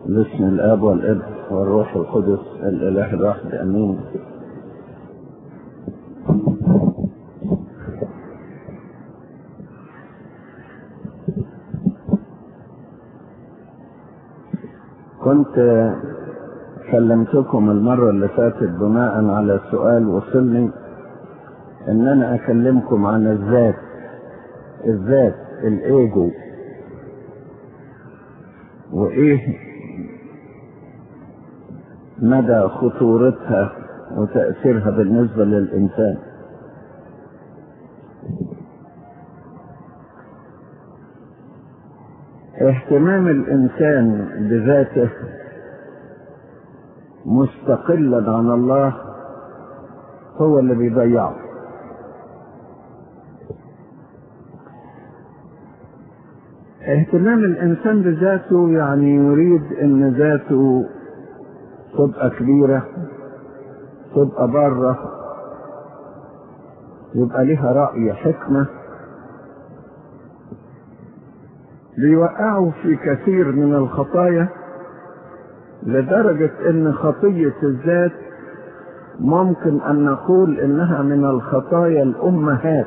باسم الاب والابن والروح القدس الاله الواحد امين كنت كلمتكم المرة اللي فاتت بناء على سؤال وصلني ان انا اكلمكم عن الذات الذات الايجو وايه مدى خطورتها وتأثيرها بالنسبة للإنسان اهتمام الإنسان بذاته مستقلا عن الله هو اللي بيضيعه اهتمام الإنسان بذاته يعني يريد أن ذاته تبقى كبيرة تبقى بارة يبقى لها رأي حكمة بيوقعوا في كثير من الخطايا لدرجة ان خطية الذات ممكن ان نقول انها من الخطايا الامهات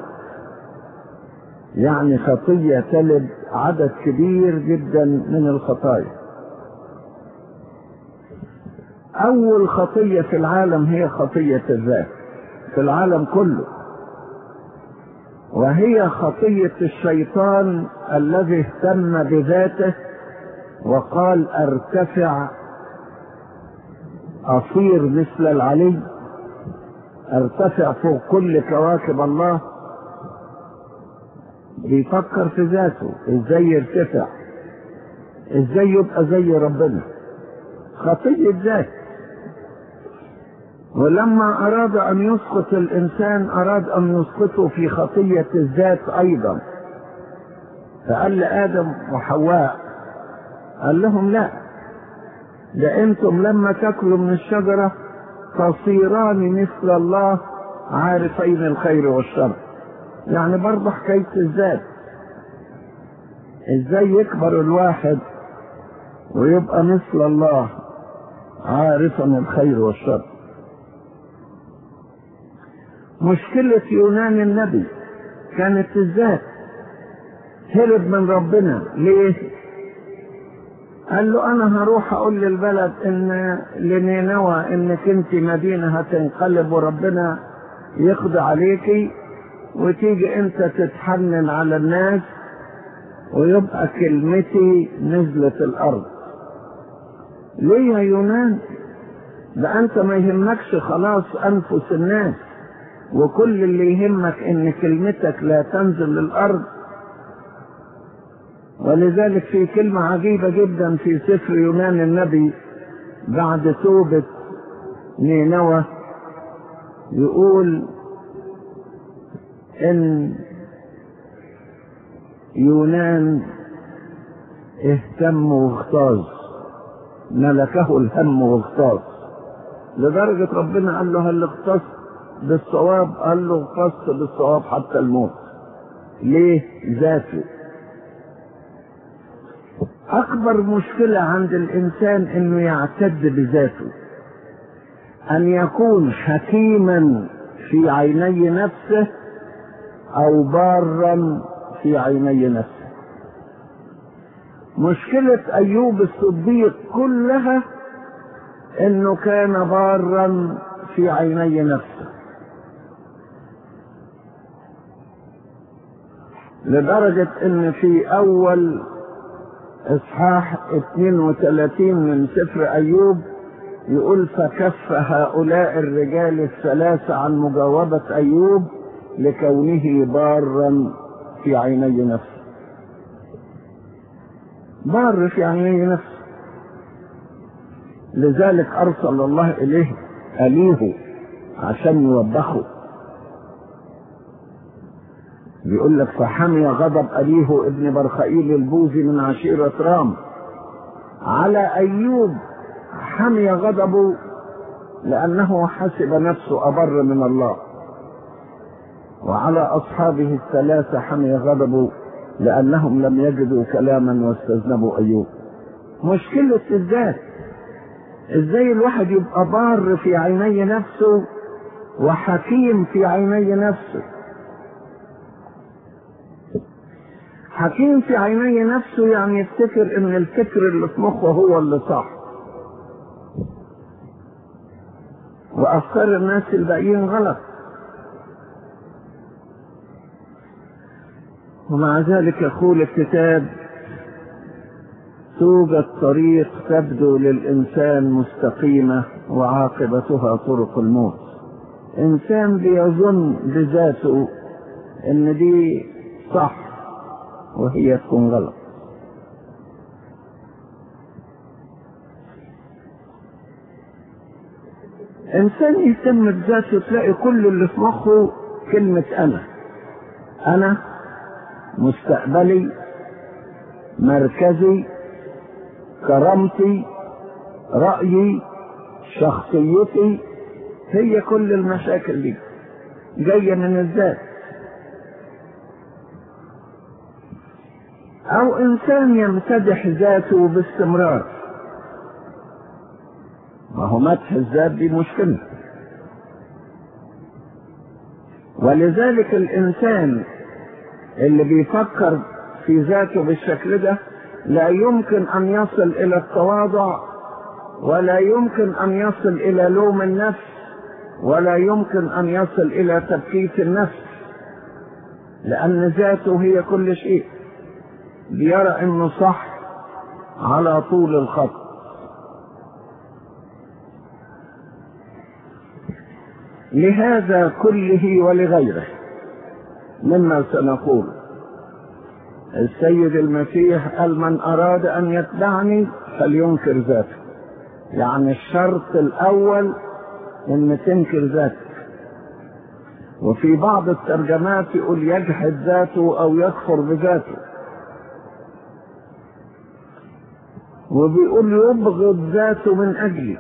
يعني خطية تلد عدد كبير جدا من الخطايا اول خطية في العالم هي خطية الذات في العالم كله وهي خطية الشيطان الذي اهتم بذاته وقال ارتفع اصير مثل العلي ارتفع فوق كل كواكب الله بيفكر في ذاته ازاي يرتفع ازاي يبقى زي ربنا خطية ذات ولما أراد أن يسقط الإنسان أراد أن يسقطه في خطية الذات أيضا فقال لآدم وحواء قال لهم لا ده أنتم لما تاكلوا من الشجرة تصيران مثل الله عارفين الخير والشر يعني برضه حكاية الذات ازاي يكبر الواحد ويبقى مثل الله عارفا الخير والشر مشكلة يونان النبي كانت الذات هرب من ربنا ليه قال له انا هروح اقول للبلد ان لنينوى انك انت مدينة هتنقلب وربنا يقضي عليكي وتيجي انت تتحنن على الناس ويبقى كلمتي نزلت الارض ليه يا يونان ده انت ما يهمكش خلاص انفس الناس وكل اللي يهمك ان كلمتك لا تنزل للارض ولذلك في كلمة عجيبة جدا في سفر يونان النبي بعد توبة نينوى يقول ان يونان اهتم واغتاظ ملكه الهم واغتاظ لدرجة ربنا قال له هل اغتصت بالصواب قال له اغتصت بالصواب حتى الموت ليه ذاته اكبر مشكلة عند الانسان انه يعتد بذاته ان يكون حكيما في عيني نفسه او بارا في عيني نفسه مشكلة ايوب الصديق كلها انه كان بارا في عيني نفسه لدرجة ان في اول اصحاح 32 من سفر ايوب يقول فكف هؤلاء الرجال الثلاثة عن مجاوبة ايوب لكونه بارا في عيني نفسه بار في عيني نفسه لذلك ارسل الله اليه اليه عشان يوبخه بيقول لك فحمي غضب أليه ابن برخائيل البوذي من عشيرة رام على أيوب حمي غضبه لأنه حسب نفسه أبر من الله وعلى أصحابه الثلاثة حمي غضبه لأنهم لم يجدوا كلاما واستذنبوا أيوب مشكلة الذات ازاي الواحد يبقى بار في عيني نفسه وحكيم في عيني نفسه حكيم في عيني نفسه يعني يفتكر ان الفكر اللي في مخه هو اللي صح وافكار الناس الباقيين غلط ومع ذلك يقول الكتاب توجد طريق تبدو للإنسان مستقيمة وعاقبتها طرق الموت إنسان بيظن بذاته إن دي صح وهي تكون غلط إنسان يهتم بذاته تلاقي كل اللي في مخه كلمة أنا أنا مستقبلي مركزي كرامتي رأيي شخصيتي هي كل المشاكل دي جاية من الذات أو إنسان يمتدح ذاته باستمرار ما هو مدح الذات دي مشكلة ولذلك الإنسان اللي بيفكر في ذاته بالشكل ده لا يمكن ان يصل الى التواضع ولا يمكن ان يصل الى لوم النفس ولا يمكن ان يصل الى تبكيت النفس لان ذاته هي كل شيء بيرى انه صح على طول الخط لهذا كله ولغيره مما سنقول السيد المسيح قال من أراد أن يتبعني فلينكر ذاته يعني الشرط الأول أن تنكر ذاتك وفي بعض الترجمات يقول يجحد ذاته أو يكفر بذاته وبيقول يبغض ذاته من أجلي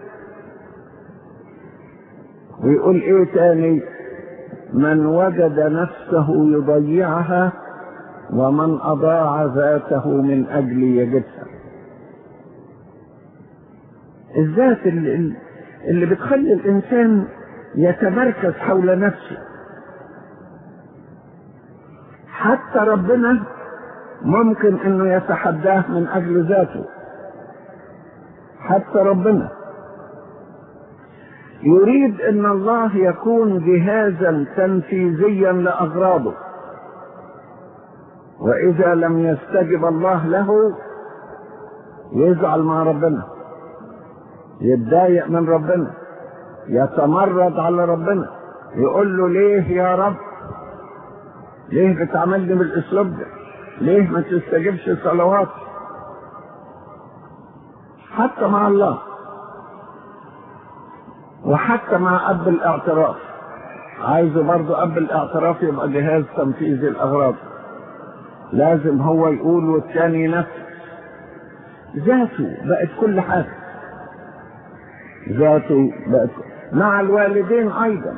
ويقول إيه تاني من وجد نفسه يضيعها ومن أضاع ذاته من أجل يجدها الذات اللي, اللي بتخلي الإنسان يتمركز حول نفسه حتى ربنا ممكن انه يتحداه من اجل ذاته حتى ربنا يريد ان الله يكون جهازا تنفيذيا لاغراضه واذا لم يستجب الله له يزعل مع ربنا يتضايق من ربنا يتمرد على ربنا يقول له ليه يا رب ليه بتعاملني بالاسلوب ده ليه ما تستجبش صلواتي حتى مع الله وحتى مع اب الاعتراف عايزه برضه اب الاعتراف يبقى جهاز تنفيذ الاغراض لازم هو يقول والتاني ينفذ ذاته بقت كل حاجه ذاته بقت مع الوالدين ايضا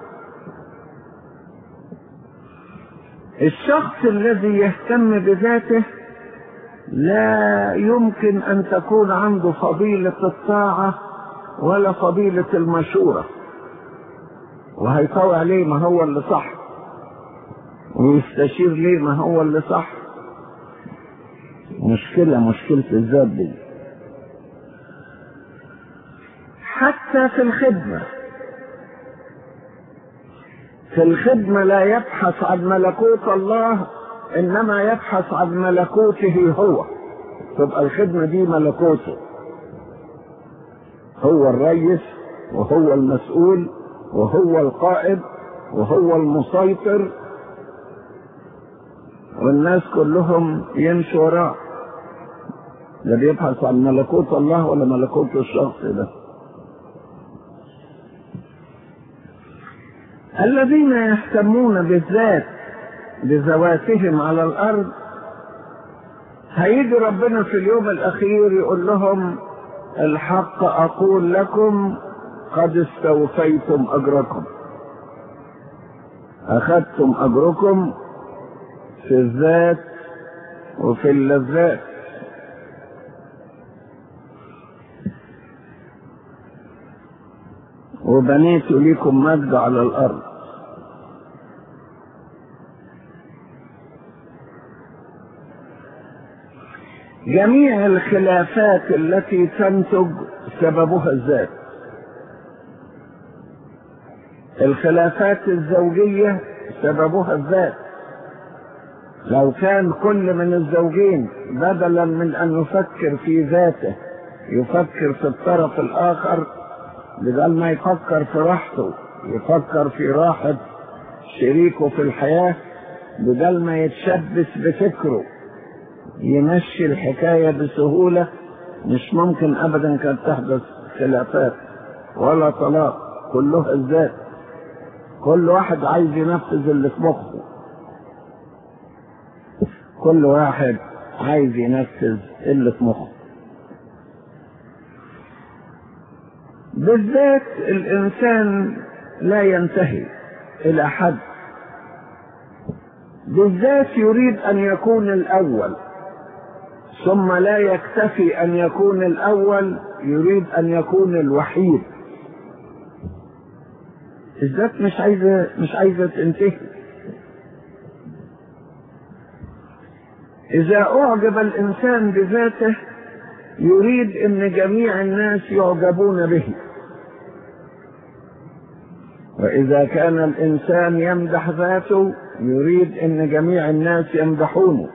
الشخص الذي يهتم بذاته لا يمكن ان تكون عنده فضيله الطاعه ولا فضيله المشوره وهيطوع ليه ما هو اللي صح ويستشير ليه ما هو اللي صح مشكله مشكله الذات دي حتى في الخدمه في الخدمة لا يبحث عن ملكوت الله إنما يبحث عن ملكوته هو تبقى الخدمة دي ملكوته هو الرئيس وهو المسؤول وهو القائد وهو المسيطر والناس كلهم يمشوا وراه لا بيبحث عن ملكوت الله ولا ملكوت الشخص ده الذين يهتمون بالذات بذواتهم على الارض هيجي ربنا في اليوم الاخير يقول لهم الحق اقول لكم قد استوفيتم اجركم اخذتم اجركم في الذات وفي اللذات وبنيت لكم مجد على الأرض جميع الخلافات التي تنتج سببها الذات الخلافات الزوجية سببها الذات لو كان كل من الزوجين بدلا من أن يفكر في ذاته يفكر في الطرف الآخر بدل ما يفكر في راحته يفكر في راحة شريكه في الحياة بدل ما يتشبث بفكره يمشي الحكاية بسهولة مش ممكن أبدا كانت تحدث خلافات ولا طلاق كلها الذات كل واحد عايز ينفذ اللي في مخه كل واحد عايز ينفذ اللي في مخه بالذات الإنسان لا ينتهي إلى حد بالذات يريد أن يكون الأول ثم لا يكتفي أن يكون الأول يريد أن يكون الوحيد الذات مش عايزة مش عايزة تنتهي إذا أعجب الإنسان بذاته يريد أن جميع الناس يعجبون به وإذا كان الإنسان يمدح ذاته يريد أن جميع الناس يمدحونه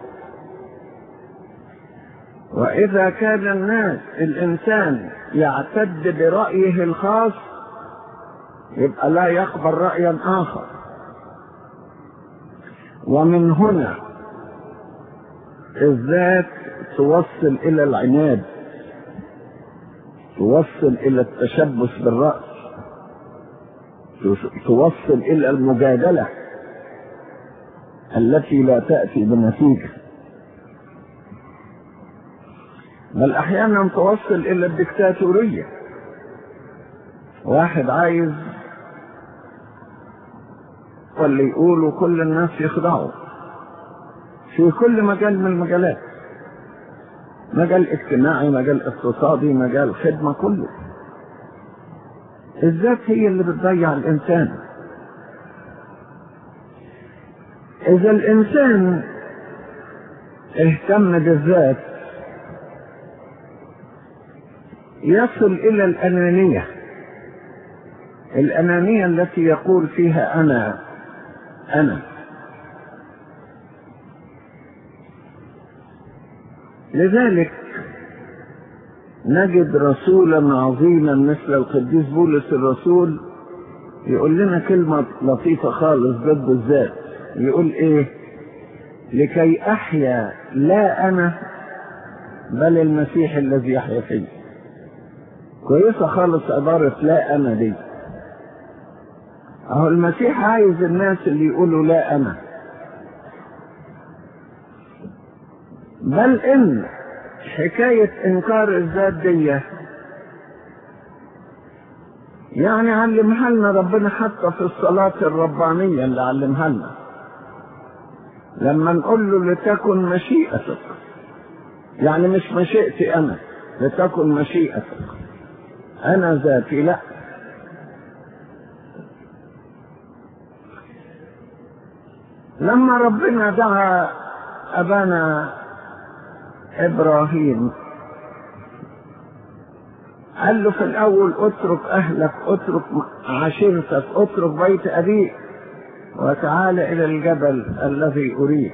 وإذا كان الناس الإنسان يعتد برأيه الخاص يبقى لا يقبل رأيا آخر ومن هنا الذات توصل إلى العناد توصل إلى التشبث بالرأس توصل إلى المجادلة التي لا تأتي بنتيجة بل أحيانا توصل إلى الدكتاتورية واحد عايز واللي يقولوا كل الناس يخضعوا في كل مجال من المجالات مجال اجتماعي مجال اقتصادي مجال خدمة كله الذات هي اللي بتضيع الإنسان إذا الإنسان اهتم بالذات يصل إلى الأنانية الأنانية التي يقول فيها أنا أنا لذلك نجد رسولا عظيما مثل القديس بولس الرسول يقول لنا كلمة لطيفة خالص ضد الذات يقول ايه لكي احيا لا انا بل المسيح الذي يحيا فيه كويسة خالص عبارة لا انا دي اهو المسيح عايز الناس اللي يقولوا لا انا بل ان حكاية انكار الذات دي يعني علمها لنا ربنا حتى في الصلاة الربانية اللي علمها لنا لما نقول له لتكن مشيئتك يعني مش مشيئتي انا لتكن مشيئتك انا ذاتي لا لما ربنا دعا ابانا ابراهيم قال له في الاول اترك اهلك اترك عشيرتك اترك بيت ابيك وتعال الى الجبل الذي اريك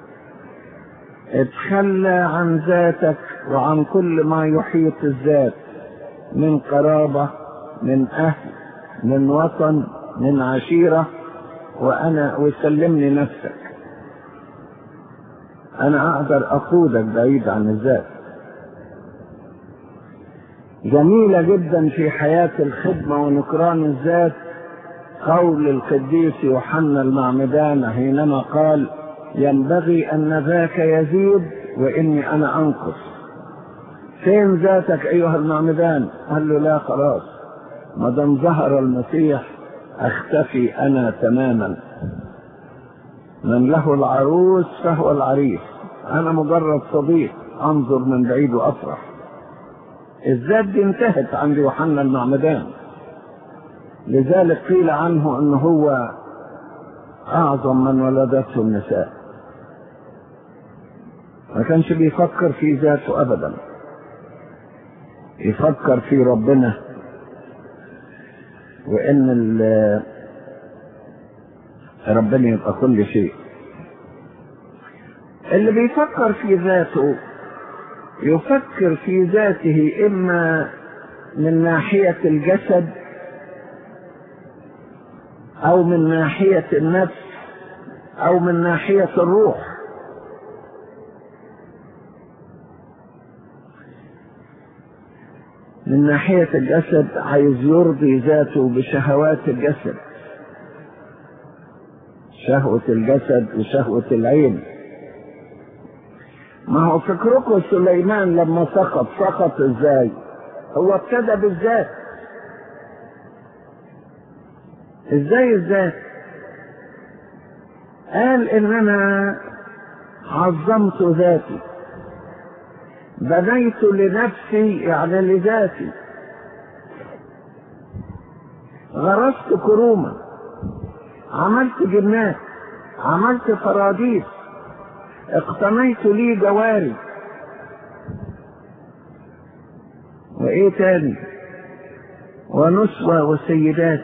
اتخلى عن ذاتك وعن كل ما يحيط الذات من قرابة من اهل من وطن من عشيرة وانا وسلمني نفسك انا اقدر اقودك بعيد عن الذات جميلة جدا في حياة الخدمة ونكران الذات قول القديس يوحنا المعمدان حينما قال ينبغي ان ذاك يزيد واني انا انقص فين ذاتك ايها المعمدان قال له لا خلاص ما دام ظهر المسيح اختفي انا تماما من له العروس فهو العريس انا مجرد صديق انظر من بعيد وافرح الذات دي انتهت عند يوحنا المعمدان لذلك قيل عنه انه هو اعظم من ولدته النساء ما كانش بيفكر في ذاته ابدا يفكر في ربنا وان ربنا يبقى كل شيء اللي بيفكر في ذاته يفكر في ذاته اما من ناحيه الجسد او من ناحيه النفس او من ناحيه الروح من ناحيه الجسد عايز يرضي ذاته بشهوات الجسد شهوه الجسد وشهوه العين ما هو فكركم سليمان لما سقط سقط ازاي هو ابتدى بالذات ازاي الذات قال ان انا عظمت ذاتي بنيت لنفسي يعني لذاتي غرست كروما عملت جنات عملت فراديس اقتنيت لي جواري وايه تاني ونسوة وسيدات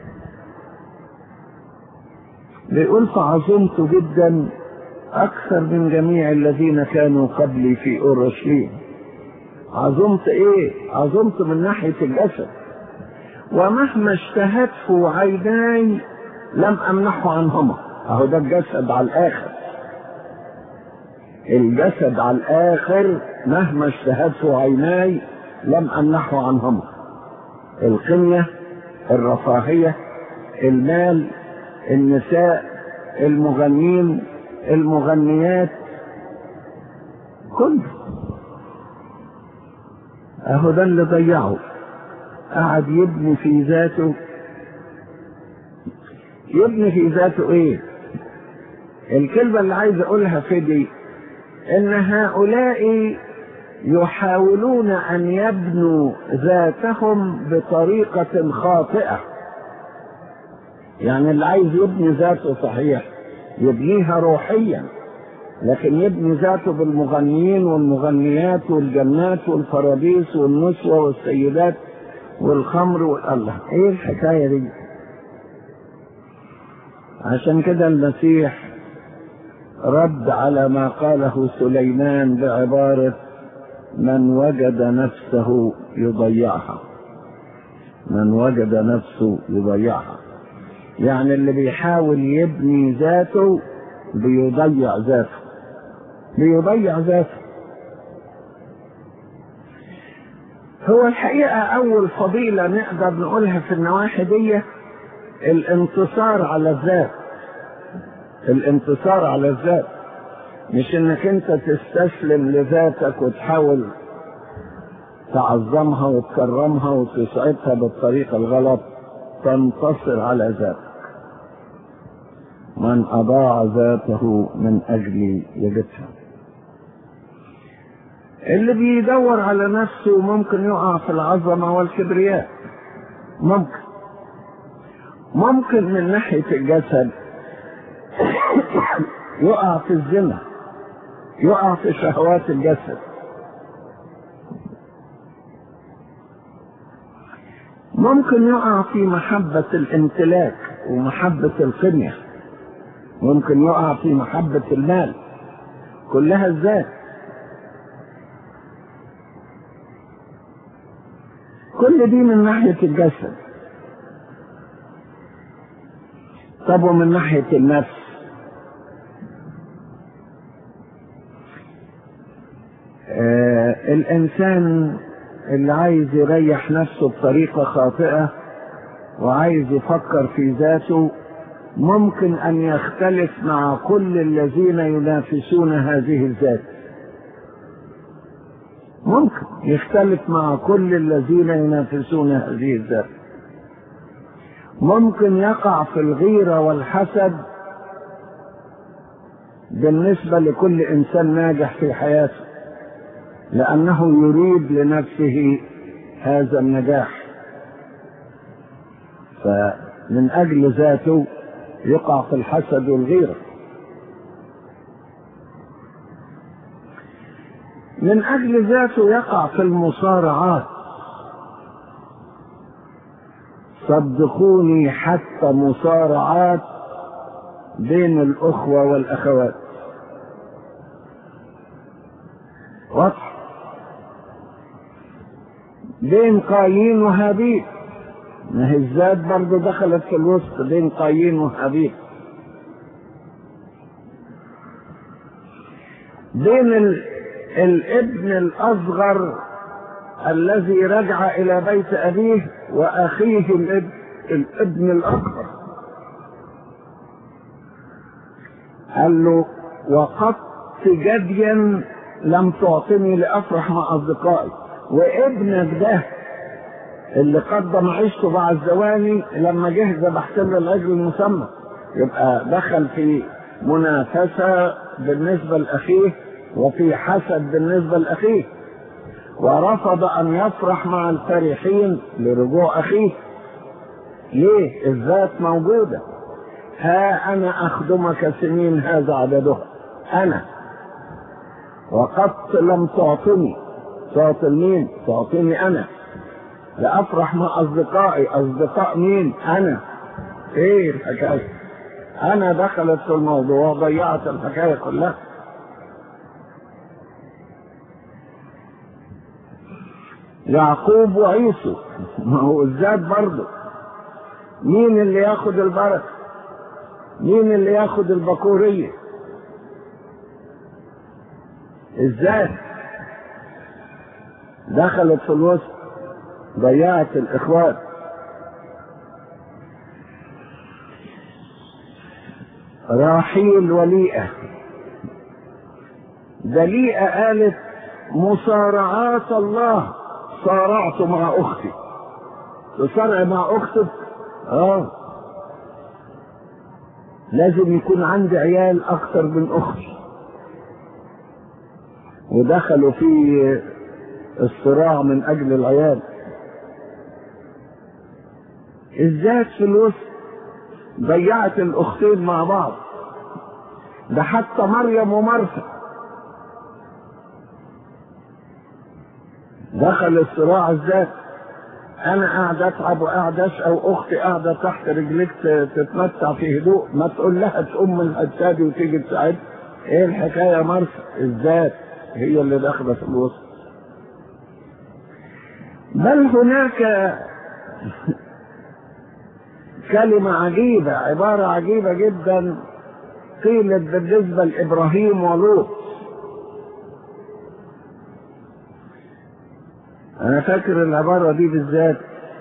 بيقول فعظمت جدا اكثر من جميع الذين كانوا قبلي في اورشليم عظمت ايه عظمت من ناحية الجسد ومهما اشتهته عيناي لم امنحه عنهما اهو ده الجسد على الاخر الجسد على الاخر مهما اشتهته عيناي لم امنحه عنهما القنية الرفاهية المال النساء المغنين المغنيات كله اهو ده اللي ضيعه قعد يبني في ذاته يبني في ذاته ايه الكلمة اللي عايز اقولها في دي ان هؤلاء يحاولون ان يبنوا ذاتهم بطريقة خاطئة يعني اللي عايز يبني ذاته صحيح يبنيها روحيا لكن يبني ذاته بالمغنيين والمغنيات والجنات والفراديس والنسوة والسيدات والخمر والله ايه الحكاية دي عشان كده المسيح رد على ما قاله سليمان بعبارة من وجد نفسه يضيعها من وجد نفسه يضيعها يعني اللي بيحاول يبني ذاته بيضيع ذاته بيضيع ذاته هو الحقيقة أول فضيلة نقدر نقولها في النواحي دي الانتصار على الذات الانتصار على الذات مش انك انت تستسلم لذاتك وتحاول تعظمها وتكرمها وتسعدها بالطريقة الغلط تنتصر على ذاتك من أضاع ذاته من أجل يجدها اللي بيدور على نفسه ممكن يقع في العظمة والكبرياء ممكن ممكن من ناحية الجسد يقع في الزنا يقع في شهوات الجسد ممكن يقع في محبة الامتلاك ومحبة القنية ممكن يقع في محبة المال كلها الذات كل دي من ناحية الجسد طب ومن ناحية النفس آه الإنسان اللي عايز يريح نفسه بطريقة خاطئة وعايز يفكر في ذاته ممكن أن يختلف مع كل الذين ينافسون هذه الذات ممكن يختلف مع كل الذين ينافسون هذه الذات ممكن يقع في الغيرة والحسد بالنسبة لكل إنسان ناجح في حياته لأنه يريد لنفسه هذا النجاح فمن أجل ذاته يقع في الحسد والغيرة من أجل ذاته يقع في المصارعات صدقوني حتى مصارعات بين الأخوة والأخوات واضح بين قايين وهابيل ما هي الذات برضه دخلت في الوسط بين قايين وهابيل بين ال... الابن الأصغر الذي رجع إلى بيت أبيه وأخيه الابن, الابن الأكبر قال له وقدت جديا لم تعطني لأفرح مع أصدقائي وابنك ده اللي قدم عيشته مع الزواني لما جه ذبحت له العجل المسمى يبقى دخل في منافسة بالنسبة لأخيه وفي حسد بالنسبة لأخيه ورفض أن يفرح مع الفرحين لرجوع أخيه ليه؟ الذات موجودة ها أنا أخدمك سنين هذا عددها أنا وقد لم تعطني تعطي مين؟ تعطيني أنا لأفرح مع أصدقائي أصدقاء مين؟ أنا إيه الحكاية؟ أنا دخلت في الموضوع وضيعت الحكاية كلها يعقوب وعيسو ما هو الذات برضه مين اللي ياخد البركة مين اللي ياخد البكورية الذات دخلت في الوسط ضيعت الاخوات راحيل وليئة دليئة قالت مصارعات الله صارعت مع اختي تصارع مع اختك اه لازم يكون عندي عيال اكتر من اختي ودخلوا في الصراع من اجل العيال الذات في الوسط ضيعت الاختين مع بعض ده حتى مريم ومرثا دخل الصراع الذات انا قاعد اتعب وقاعد اشقى واختي قاعده تحت رجليك تتمتع في هدوء ما تقول لها تقوم من الحته وتيجي تساعد ايه الحكايه يا مرثا الذات هي اللي داخله في الوسط بل هناك كلمة عجيبة عبارة عجيبة جدا قيلت بالنسبة لإبراهيم ولوط أنا فاكر العبارة دي بالذات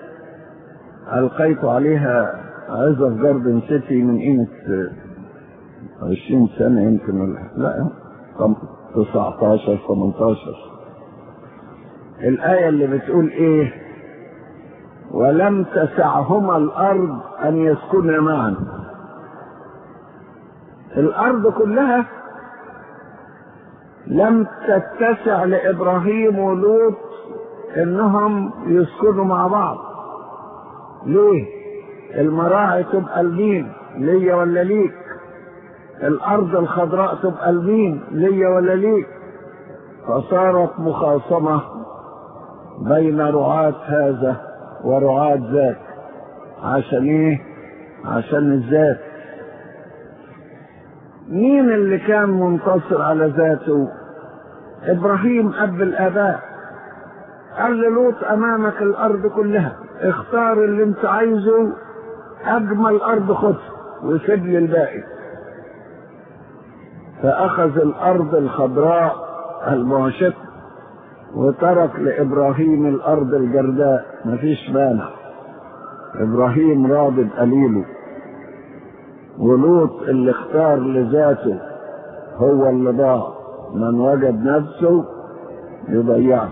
ألقيت عليها عزة في جاردن سيتي من قيمة عشرين سنة يمكن ولا لا 19 18 الآية اللي بتقول إيه ولم تسعهما الأرض أن يسكنا معا الأرض كلها لم تتسع لإبراهيم ولوط إنهم يسكنوا مع بعض ليه؟ المراعي تبقى لمين؟ ليا ولا ليك؟ الأرض الخضراء تبقى لمين؟ ليا ولا ليك؟ فصارت مخاصمة بين رعاة هذا ورعاة ذاك عشان ايه عشان الذات مين اللي كان منتصر على ذاته ابراهيم اب الاباء قال لوط امامك الارض كلها اختار اللي انت عايزه اجمل ارض خذ وسيب لي الباقي فاخذ الارض الخضراء المعشقه وترك لابراهيم الارض الجرداء مفيش مانع ابراهيم راض بقليله ولوط اللي اختار لذاته هو اللي ضاع من وجد نفسه يضيعها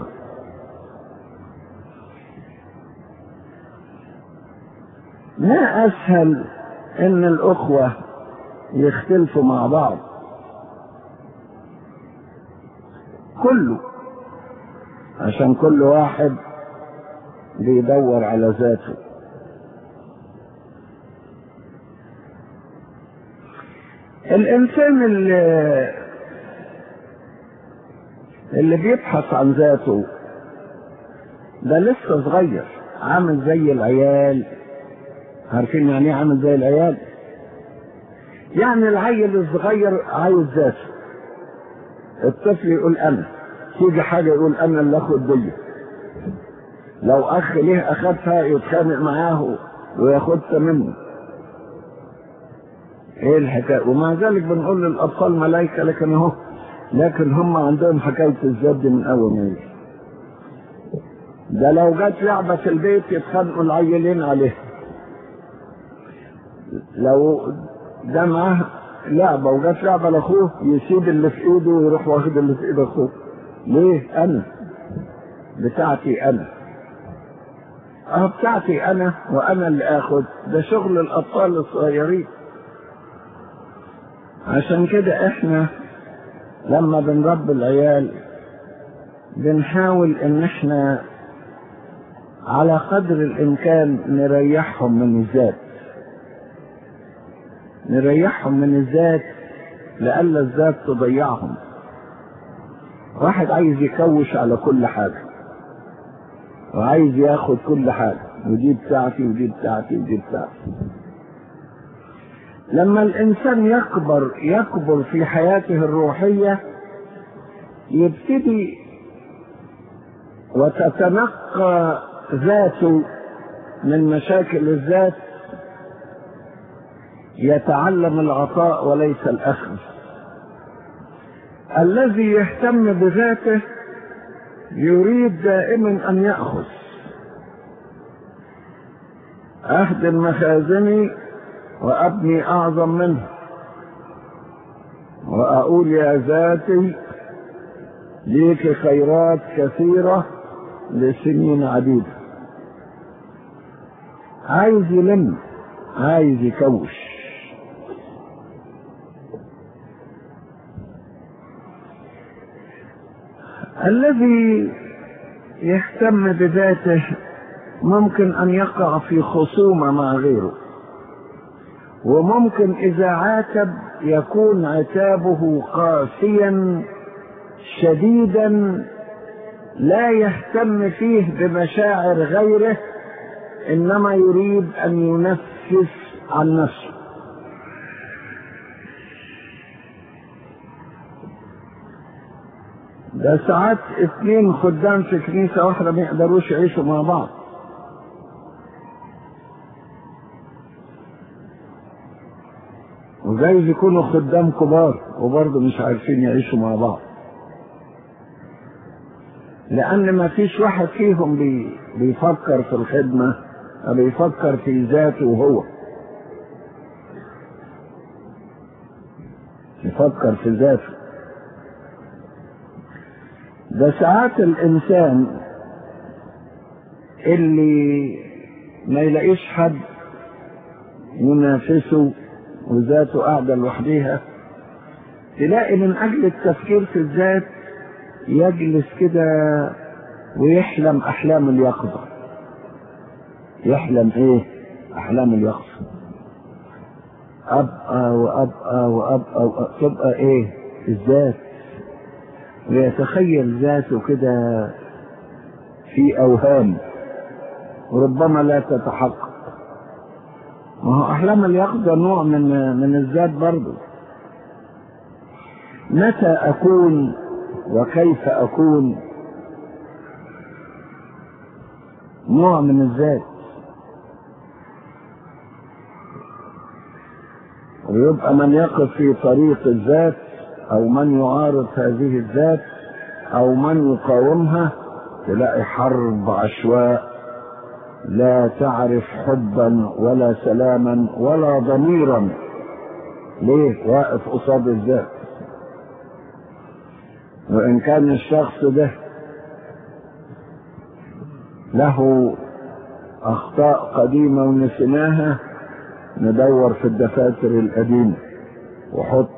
ما اسهل ان الاخوه يختلفوا مع بعض كله عشان كل واحد بيدور على ذاته الانسان اللي اللي بيبحث عن ذاته ده لسه صغير عامل زي العيال عارفين يعني ايه عامل زي العيال يعني العيل الصغير عايز ذاته الطفل يقول انا تيجي حاجه يقول انا اللي اخد دي لو اخ ليه اخدها يتخانق معاه وياخدها منه ايه الحكايه ومع ذلك بنقول للاطفال ملائكه لكن اهو لكن هم عندهم حكايه الذات دي من اول ما يجي ده لو جت لعبه في البيت يتخانقوا العيلين عليها لو ده معاه لعبه وجت لعبه لاخوه يسيب اللي في ايده ويروح واخد اللي في ايد اخوه ليه انا بتاعتي انا اه بتاعتي انا وانا اللي اخد ده شغل الاطفال الصغيرين عشان كده احنا لما بنربي العيال بنحاول ان احنا على قدر الامكان نريحهم من الذات نريحهم من الذات لألا الذات تضيعهم واحد عايز يكوش على كل حاجة وعايز ياخد كل حاجة ودي بتاعتي ودي بتاعتي ودي بتاعتي لما الإنسان يكبر يكبر في حياته الروحية يبتدي وتتنقى ذاته من مشاكل الذات يتعلم العطاء وليس الأخذ الذي يهتم بذاته يريد دائما أن يأخذ أهدم مخازني وأبني أعظم منه وأقول يا ذاتي ليك خيرات كثيرة لسنين عديدة عايز يلم عايز يكوش الذي يهتم بذاته ممكن ان يقع في خصومه مع غيره وممكن اذا عاتب يكون عتابه قاسيا شديدا لا يهتم فيه بمشاعر غيره انما يريد ان ينفس عن نفسه ده ساعات اتنين خدام في كنيسة واحدة ما يقدروش يعيشوا مع بعض وجايز يكونوا خدام كبار وبرضه مش عارفين يعيشوا مع بعض لأن ما فيش واحد فيهم بي بيفكر في الخدمة أو بيفكر في ذاته هو يفكر في ذاته ده ساعات الإنسان اللي ما يلاقيش حد ينافسه وذاته قاعدة لوحديها تلاقي من أجل التفكير في الذات يجلس كده ويحلم أحلام اليقظة يحلم إيه؟ أحلام اليقظة أبقى وأبقى وأبقى, وأبقى تبقى إيه؟ الذات ويتخيل ذاته كده في أوهام وربما لا تتحقق ما هو أحلام اليقظة نوع من من الذات برضه متى أكون وكيف أكون نوع من الذات ويبقى من يقف في طريق الذات أو من يعارض هذه الذات أو من يقاومها تلاقي حرب عشواء لا تعرف حبا ولا سلاما ولا ضميرا ليه واقف قصاد الذات وإن كان الشخص ده له أخطاء قديمة ونسيناها ندور في الدفاتر القديمة وحط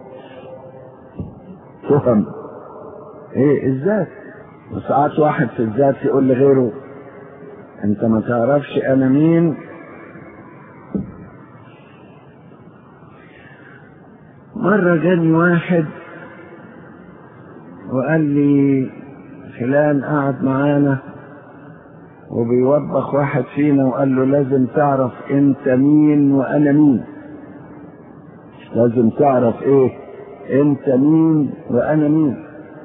تهم ايه الذات وساعات واحد في الذات يقول لغيره انت ما تعرفش انا مين مرة جاني واحد وقال لي فلان قعد معانا وبيوبخ واحد فينا وقال له لازم تعرف انت مين وانا مين لازم تعرف ايه انت مين وانا مين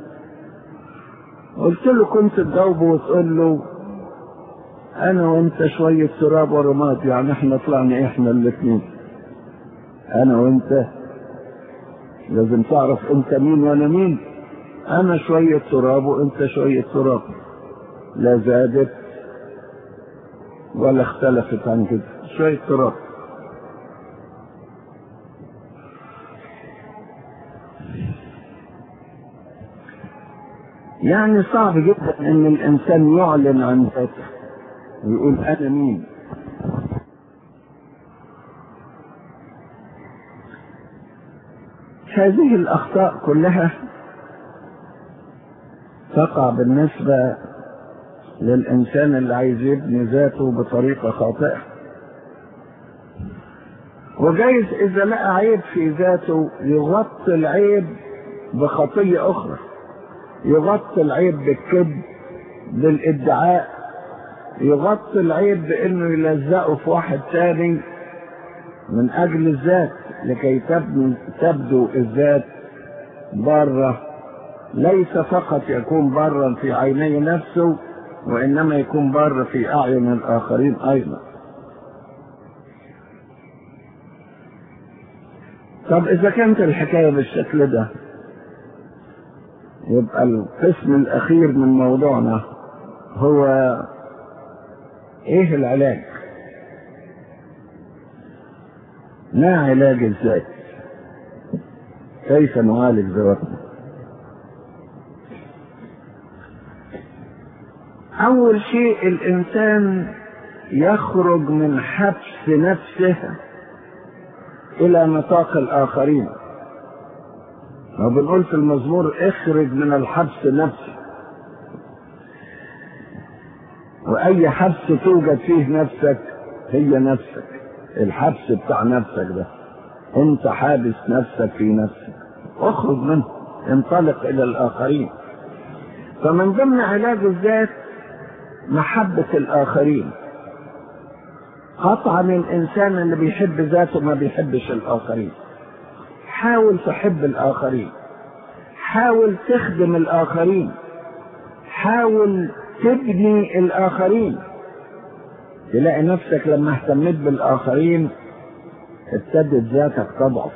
قلت له كنت تجاوبه وتقول له انا وانت شوية تراب ورماد يعني احنا طلعنا احنا الاثنين انا وانت لازم تعرف انت مين وانا مين انا شوية تراب وانت شوية تراب لا زادت ولا اختلفت عن كده شوية تراب يعني صعب جدا ان الانسان يعلن عن ذاته ويقول انا مين هذه الاخطاء كلها تقع بالنسبه للانسان اللي عايز يبني ذاته بطريقه خاطئه وجايز اذا لقى عيب في ذاته يغطي العيب بخطيه اخرى يغطي العيب بالكذب بالادعاء يغطي العيب بانه يلزقه في واحد تاني من اجل الذات لكي تبدو الذات بره ليس فقط يكون برا في عيني نفسه وانما يكون بر في اعين الاخرين ايضا طب اذا كانت الحكايه بالشكل ده يبقى القسم الاخير من موضوعنا هو ايه العلاج ما علاج الذات كيف نعالج ذواتنا اول شيء الانسان يخرج من حبس نفسه الى نطاق الاخرين ما بنقول في المزمور اخرج من الحبس نفسه واي حبس توجد فيه نفسك هي نفسك الحبس بتاع نفسك ده انت حابس نفسك في نفسك اخرج منه انطلق الى الاخرين فمن ضمن علاج الذات محبة الآخرين قطعا الإنسان اللي بيحب ذاته ما بيحبش الآخرين حاول تحب الآخرين حاول تخدم الآخرين حاول تبني الآخرين تلاقي نفسك لما اهتميت بالآخرين ابتدت ذاتك تضعف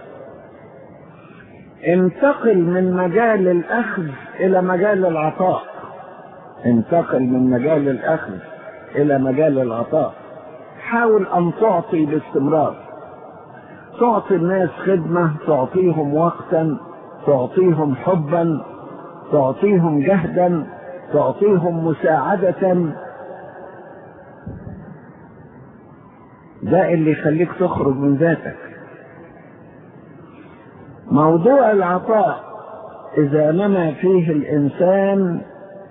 انتقل من مجال الأخذ إلى مجال العطاء انتقل من مجال الأخذ إلى مجال العطاء حاول أن تعطي باستمرار تعطي الناس خدمة تعطيهم وقتا تعطيهم حبا تعطيهم جهدا تعطيهم مساعدة ده اللي يخليك تخرج من ذاتك موضوع العطاء إذا نما فيه الإنسان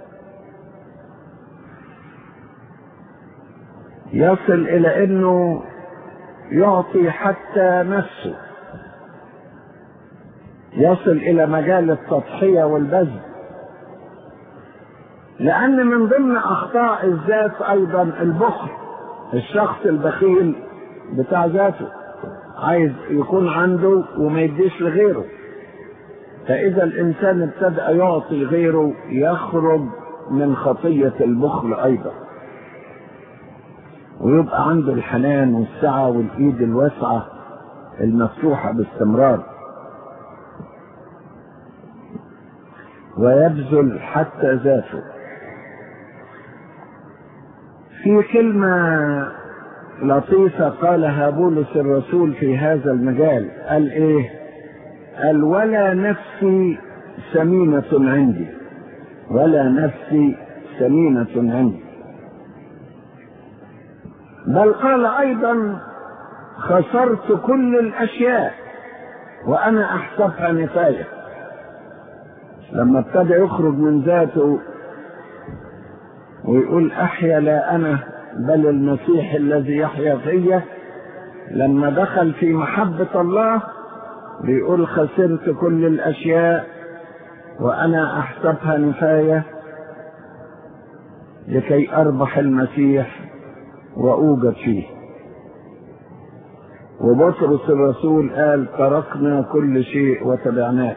يصل إلى أنه يعطي حتى نفسه يصل إلى مجال التضحية والبذل لأن من ضمن أخطاء الذات أيضا البخل الشخص البخيل بتاع ذاته عايز يكون عنده وما يديش لغيره فإذا الإنسان ابتدأ يعطي غيره يخرج من خطية البخل أيضا ويبقى عنده الحنان والسعة والإيد الواسعة المفتوحة باستمرار ويبذل حتى ذاته في كلمة لطيفة قالها بولس الرسول في هذا المجال قال ايه قال ولا نفسي سمينة عندي ولا نفسي سمينة عندي بل قال ايضا خسرت كل الاشياء وانا احسبها نفايه لما ابتدى يخرج من ذاته ويقول احيا لا انا بل المسيح الذي يحيا فيا لما دخل في محبة الله بيقول خسرت كل الأشياء وأنا أحسبها نفاية لكي أربح المسيح وأوجد فيه وبطرس الرسول قال تركنا كل شيء وتبعناك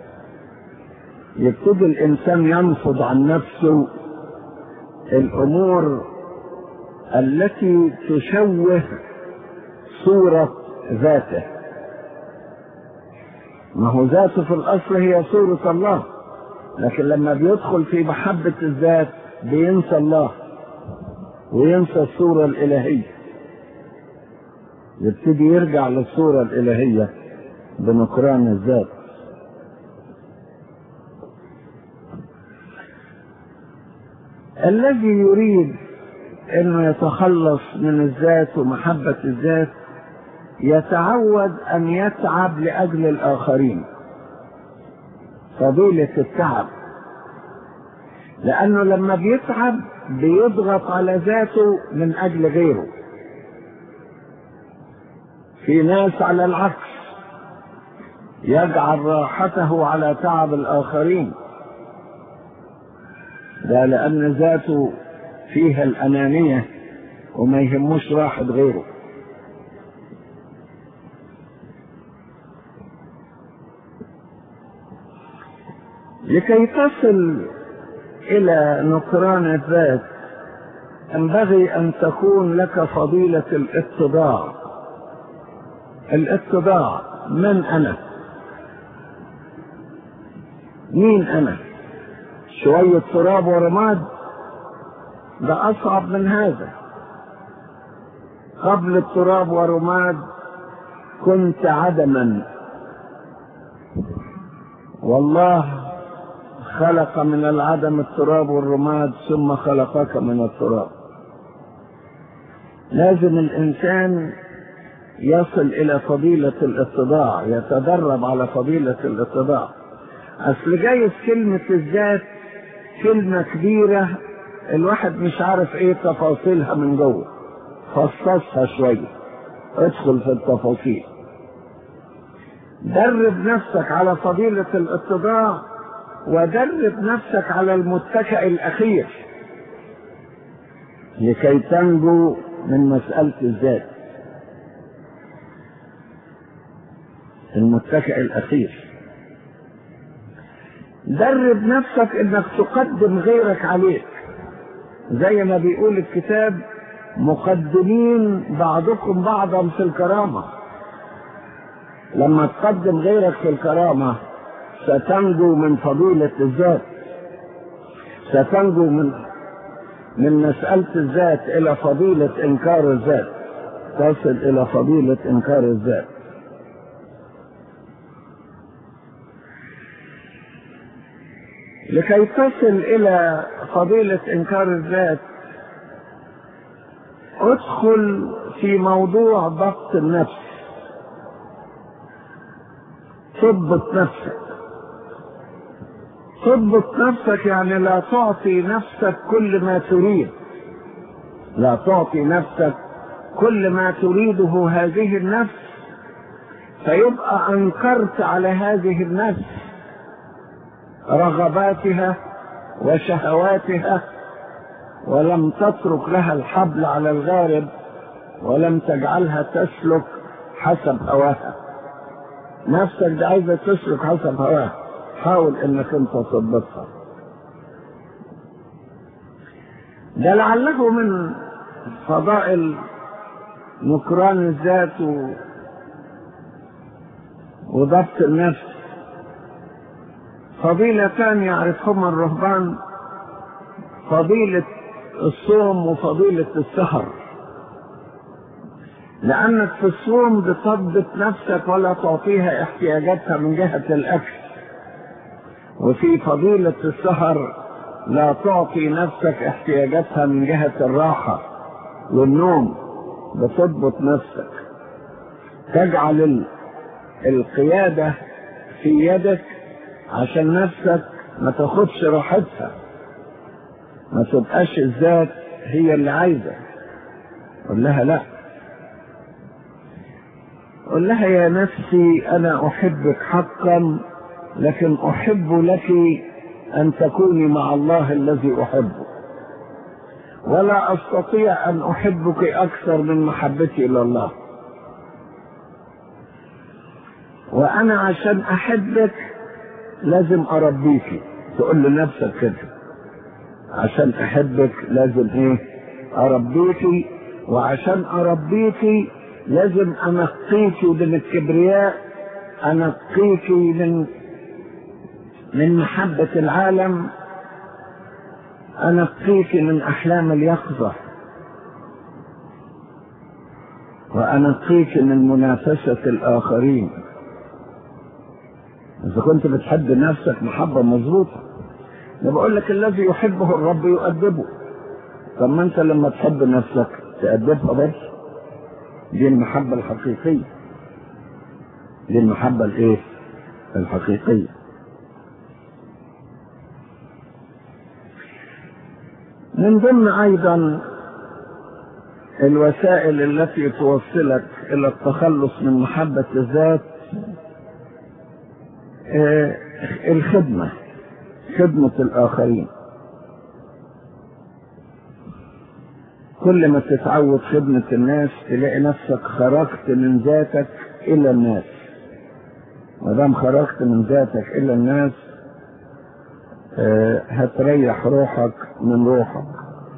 يبتدي الإنسان ينفض عن نفسه الأمور التي تشوه صورة ذاته ما هو ذاته في الأصل هي صورة الله لكن لما بيدخل في محبة الذات بينسى الله وينسى الصورة الإلهية يبتدي يرجع للصورة الإلهية بنكران الذات الذي يريد انه يتخلص من الذات ومحبة الذات يتعود ان يتعب لاجل الاخرين فضيلة التعب لانه لما بيتعب بيضغط على ذاته من اجل غيره في ناس على العكس يجعل راحته على تعب الاخرين ده لان ذاته فيها الانانيه وما يهموش راحه غيره لكي تصل الى نكران الذات ينبغي ان تكون لك فضيله الاتضاع الاتضاع من انا مين انا شويه تراب ورماد ده اصعب من هذا قبل التراب ورماد كنت عدما والله خلق من العدم التراب والرماد ثم خلقك من التراب لازم الانسان يصل الى فضيلة الاتضاع يتدرب على فضيلة الاتضاع اصل جايز كلمة الذات كلمة كبيرة الواحد مش عارف ايه تفاصيلها من جوه فصصها شوية ادخل في التفاصيل درب نفسك على فضيلة الاتضاع ودرب نفسك على المتكئ الاخير لكي تنجو من مسألة الذات المتكئ الاخير درب نفسك انك تقدم غيرك عليك زي ما بيقول الكتاب مقدمين بعضكم بعضا في الكرامة لما تقدم غيرك في الكرامة ستنجو من فضيلة الذات ستنجو من من مسألة الذات إلى فضيلة إنكار الذات تصل إلى فضيلة إنكار الذات لكي تصل إلى فضيلة إنكار الذات ادخل في موضوع ضبط النفس تضبط نفسك تضبط نفسك يعني لا تعطي نفسك كل ما تريد لا تعطي نفسك كل ما تريده هذه النفس فيبقى انكرت على هذه النفس رغباتها وشهواتها ولم تترك لها الحبل على الغارب ولم تجعلها تسلك حسب هواها نفسك دي عايزه تسلك حسب هواها حاول انك انت تضبطها ده لعله من فضائل نكران الذات و... وضبط النفس فضيلتان يعرفهما الرهبان فضيلة الصوم وفضيلة السهر لأنك في الصوم بتضبط نفسك ولا تعطيها احتياجاتها من جهة الأكل وفي فضيلة السهر لا تعطي نفسك احتياجاتها من جهة الراحة والنوم بتضبط نفسك تجعل القيادة في يدك عشان نفسك ما تاخدش راحتها ما تبقاش الذات هي اللي عايزة قول لها لا قل لها يا نفسي أنا أحبك حقا لكن أحب لك أن تكوني مع الله الذي أحبه ولا أستطيع أن أحبك أكثر من محبتي إلى الله وأنا عشان أحبك لازم أربيكي تقول لنفسك كده عشان أحبك لازم إيه أربيكي وعشان أربيكي لازم أنقيكي من الكبرياء أنقيكي من من محبة العالم أنقيك من أحلام اليقظة وأنقيك من منافسة الآخرين إذا كنت بتحب نفسك محبة مظبوطة أنا بقول لك الذي يحبه الرب يؤدبه طب ما أنت لما تحب نفسك تأدبها برضه دي المحبة الحقيقية دي المحبة الإيه؟ الحقيقية من ضمن ايضا الوسائل التي توصلك الى التخلص من محبة الذات آه الخدمة خدمة الاخرين كل ما تتعود خدمة الناس تلاقي نفسك خرجت من ذاتك الى الناس ما دام خرجت من ذاتك الى الناس هتريح روحك من روحك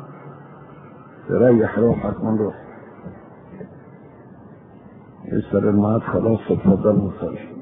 تريح روحك من روحك يسر المعاد خلاص اتفضل نصلي